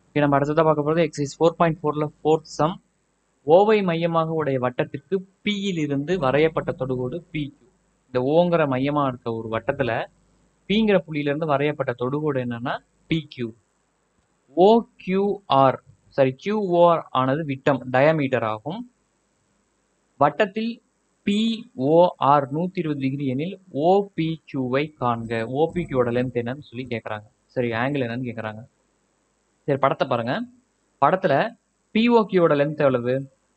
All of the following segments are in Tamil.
ஓகே நம்ம அடுத்ததாக பார்க்க போகிறது எக்ஸைஸ் ஃபோர் பாயிண்ட் ஃபோரில் ஃபோர்த் சம் ஓவை மையமாக உடைய வட்டத்திற்கு பியில் இருந்து வரையப்பட்ட தொடுகோடு பி இந்த ஓங்கிற மையமாக இருக்க ஒரு வட்டத்தில் பிங்கிற புள்ளியிலிருந்து வரையப்பட்ட தொடுகோடு என்னன்னா பிக்யூ ஓக்யூஆர் சாரி கியூஓஆர் ஆனது விட்டம் டயமீட்டர் ஆகும் வட்டத்தில் பிஓஆர் நூற்றி இருபது டிகிரி எனில் ஓபிக்யூவை காண்க ஓபிக்யூவோட லென்த் என்னன்னு சொல்லி கேட்குறாங்க சரி ஆங்கிள் என்னன்னு கேட்குறாங்க சரி படத்தை பாருங்க படத்துல பிஓக்யூவோட லென்த் எவ்வளவு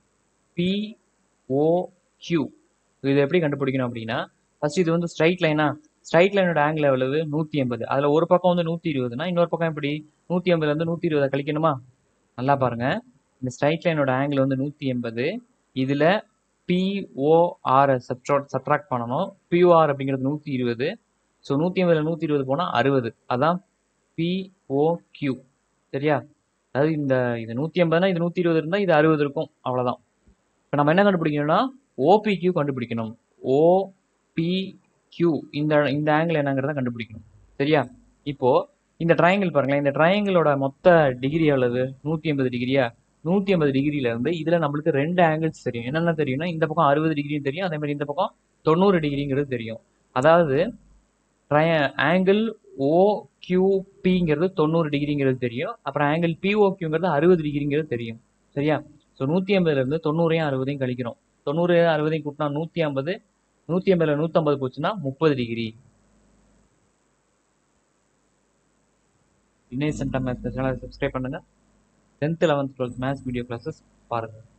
பிஓக்யூ இது எப்படி கண்டுபிடிக்கணும் அப்படின்னா ஃபர்ஸ்ட் இது வந்து ஸ்ட்ரைட் லைனா ஸ்ட்ரைட் லைனோட ஆங்கிள் எவ்வளவு நூற்றி எண்பது அதில் ஒரு பக்கம் வந்து நூற்றி இருபதுனா இன்னொரு பக்கம் எப்படி நூற்றி எண்பதுலேருந்து நூற்றி இருபதை கழிக்கணுமா நல்லா பாருங்க இந்த ஸ்ட்ரைட் லைனோட ஆங்கிள் வந்து நூற்றி எண்பது இதில் பிஓஆரை சப்ட்ராக்ட் சப்ட்ராக்ட் பண்ணணும் பிஓஆர் அப்படிங்கிறது நூற்றி இருபது ஸோ நூற்றி எண்பதில் நூற்றி இருபது போனால் அறுபது அதான் பிஓக்யூ சரியா அதாவது இந்த இது நூற்றி ஐம்பதுனா இது நூற்றி இருபது இருந்தால் இது அறுபது இருக்கும் அவ்வளோதான் இப்போ நம்ம என்ன கண்டுபிடிக்கணும்னா ஓபிக்யூ கண்டுபிடிக்கணும் ஓபிக்யூ இந்த இந்த ஆங்கிள் என்னங்கிறத கண்டுபிடிக்கணும் சரியா இப்போ இந்த ட்ரையாங்கிள் பாருங்களேன் இந்த ட்ரையாங்கிளோட மொத்த டிகிரி எவ்வளவு நூற்றி ஐம்பது டிகிரியா நூற்றி ஐம்பது டிகிரியில இருந்து இதில் நம்மளுக்கு ரெண்டு ஆங்கிள்ஸ் தெரியும் என்னென்ன தெரியும்னா இந்த பக்கம் அறுபது டிகிரியும் தெரியும் அதே மாதிரி இந்த பக்கம் தொண்ணூறு டிகிரிங்கிறது தெரியும் அதாவது ஆங்கிள் ஓக்யூபிங்கிறது தொண்ணூறு டிகிரிங்கிறது தெரியும் அப்புறம் ஆங்கிள் பிஓக்யூங்கிறது அறுபது டிகிரிங்கிறது தெரியும் சரியா ஸோ நூற்றி ஐம்பதுலேருந்து தொண்ணூறையும் அறுபதையும் கழிக்கிறோம் தொண்ணூறு அறுபதையும் கூட்டினா நூற்றி ஐம்பது நூற்றி ஐம்பதுல நூற்றம்பது போச்சுன்னா முப்பது டிகிரி இன்னேசன்டா மேத்ஸ் சேனலை சப்ஸ்கிரைப் பண்ணுங்க tenth eleventh twelfth maths video classes பாருங்கள்